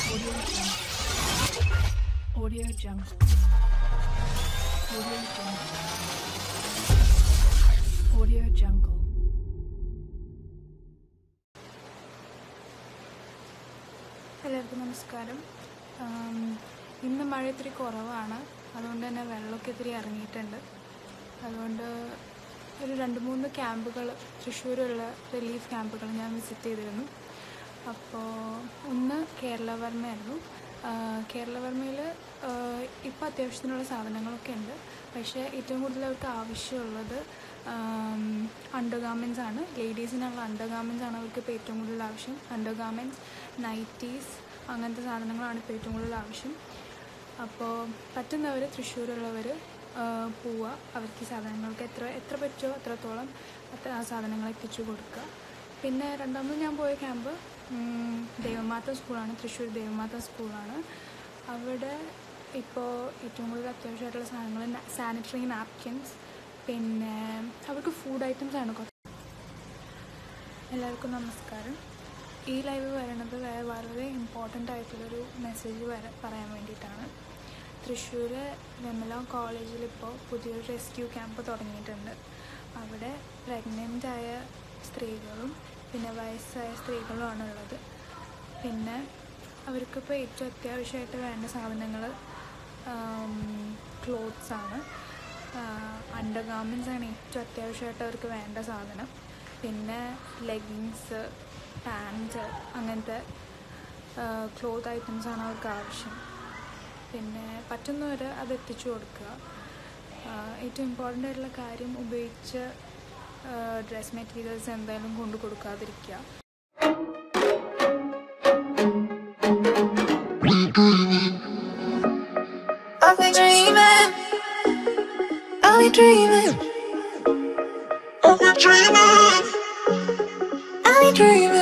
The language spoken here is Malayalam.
Audio Jungle. Audio Jungle. Audio Jungle. എല്ലാവർക്കും നമസ്കാരം ആം, ഇന്ന് മഴ ഇത്തിരി കുറവാണ് അതുകൊണ്ട് തന്നെ വെള്ളമൊക്കെ ഇത്തിരി ഇറങ്ങിയിട്ടുണ്ട് അതുകൊണ്ട് ഒരു രണ്ട് മൂന്ന് ക്യാമ്പുകൾ തൃശ്ശൂരുള്ള റിലീഫ് ക്യാമ്പുകൾ ഞാൻ വിസിറ്റ് ചെയ്തിരുന്നു അപ്പോൾ ഒന്ന് കേരളവർമ്മയായിരുന്നു കേരളവർമ്മയിൽ ഇപ്പോൾ അത്യാവശ്യത്തിനുള്ള സാധനങ്ങളൊക്കെ ഉണ്ട് പക്ഷേ ഏറ്റവും കൂടുതൽ അവർക്ക് ആവശ്യമുള്ളത് അണ്ടർ ഗാർമെൻറ്റ്സ് ആണ് ലേഡീസിനുള്ള അണ്ടർ ഗാർമെൻറ്റ്സ് ആണ് അവർക്ക് ഇപ്പോൾ ഏറ്റവും കൂടുതൽ ആവശ്യം അണ്ടർ ഗാർമെൻറ്റ്സ് നൈറ്റീസ് അങ്ങനത്തെ സാധനങ്ങളാണ് ഇപ്പോൾ ഏറ്റവും കൂടുതൽ ആവശ്യം അപ്പോൾ പറ്റുന്നവർ തൃശ്ശൂരുള്ളവർ പോവുക അവർക്ക് ഈ സാധനങ്ങൾക്ക് എത്ര എത്ര പറ്റുമോ അത്രത്തോളം അത്ര ആ സാധനങ്ങൾ എത്തിച്ചു കൊടുക്കുക പിന്നെ രണ്ടാമത് ഞാൻ പോയ ക്യാമ്പ് ഉം, ദേവമാത സ്കൂളാണ് തൃശ്ശൂർ ദേവമാത സ്കൂളാണ് അവിടെ ഇപ്പോൾ ഏറ്റവും കൂടുതൽ അത്യാവശ്യമായിട്ടുള്ള സാധനങ്ങൾ സാനിറ്ററി നാപ്കിൻസ് പിന്നെ അവർക്ക് ഫുഡ് ഐറ്റംസ് ആണ് കുറച്ച് എല്ലാവർക്കും നമസ്കാരം ഈ ലൈവ് വരണത് വേ- വളരെ ഇമ്പോർട്ടൻ്റ് ആയിട്ടുള്ളൊരു മെസ്സേജ് വര പറയാൻ വേണ്ടിയിട്ടാണ് തൃശ്ശൂർ വെമല കോളേജിൽ ഇപ്പോൾ പുതിയൊരു റെസ്ക്യൂ ക്യാമ്പ് തുടങ്ങിയിട്ടുണ്ട് അവിടെ പ്രഗ്നൻ്റ് ആയ സ്ത്രീകളും പിന്നെ വയസ്സായ സ്ത്രീകളുമാണ് ഉള്ളത് പിന്നെ അവർക്കിപ്പോൾ ഏറ്റവും അത്യാവശ്യമായിട്ട് വേണ്ട സാധനങ്ങൾ ക്ലോത്ത്സ് ആണ് അണ്ടർ ഗാർമെൻറ്റ്സ് ആണ് ഏറ്റവും അത്യാവശ്യമായിട്ട് അവർക്ക് വേണ്ട സാധനം പിന്നെ ലെഗിങ്സ് പാൻറ് അങ്ങനത്തെ ക്ലോത്ത് ഐറ്റംസ് ആണ് അവർക്ക് ആവശ്യം പിന്നെ പറ്റുന്നവർ അത് എത്തിച്ചു കൊടുക്കുക ആ, ഏറ്റവും ഇമ്പോർട്ടൻ്റ് ആയിട്ടുള്ള കാര്യം ഉപയോഗിച്ച ഡ്രസ് മെറ്റീരിയൽസ് എന്തായാലും കൊണ്ടു കൊടുക്കാതിരിക്കുക I've been dreaming. I've been dreaming. I've been dreaming. I've been dreaming.